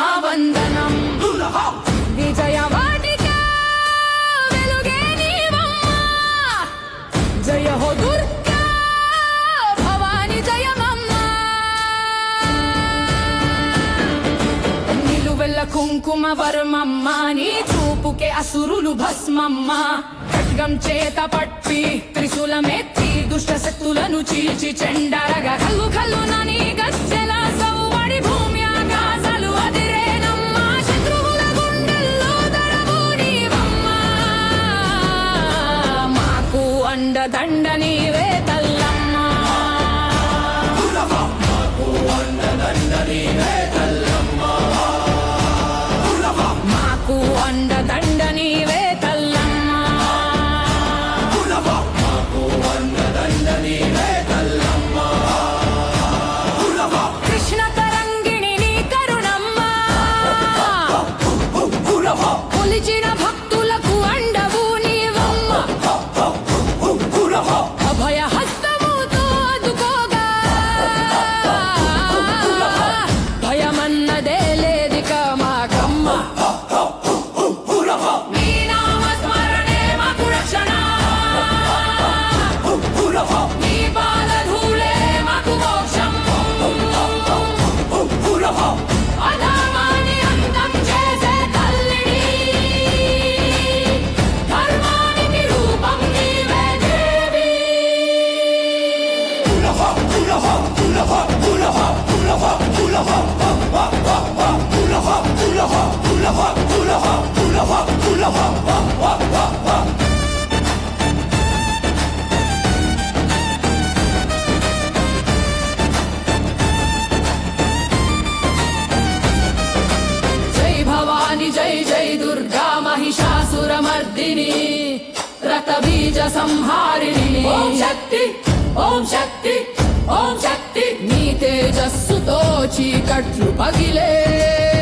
వందనం విజయవాటిక వెలుగే నీవమ్మా జయ హో దుర్గా భవాని జయమమ్మా నిలువెల్ల కుంకుమ వరమమ్మ నీ చూపుకే అసురులు భస్మమ్మ ఖడ్గం చేత పట్టి త్రిశూలమెత్తి దుష్ట శక్తులను చీల్చి చెండరగా కల్లు కల్లు నని గజ్జల సౌవడి భూమి ఆకాశాలు అదిరేనమ్మ శత్రువుల గుండెల్లో దడవు నీవమ్మా మాకు అండదండ నీవే తల్లమ్మా మాకు అండదండ నీవే తల్లమ్మా కృష్ణ తరంగిణి నీ కరుణమ్మా కొలిచిన భక్తులకు అండవు నీవమ్మ అభయ హస్తముతో అదుకోగా భయమన్నదే లేదిక మాకమ్మ నీ నామ స్మరణే మాకు రక్షణ నీ పాదధూళే మాకు మోక్షం అధర్మాన్ని అంతం చేసే తల్లిని ధర్మానికి రూపం నీవే దేవి జై భవాని జై జై దుర్గా మహిషాసురమర్దిని రత బీజ సంహారిణి ఓం శక్తి ఓం శక్తి ఓం శక్తి నీ తేజస్సుతో చీకట్లు పగిలే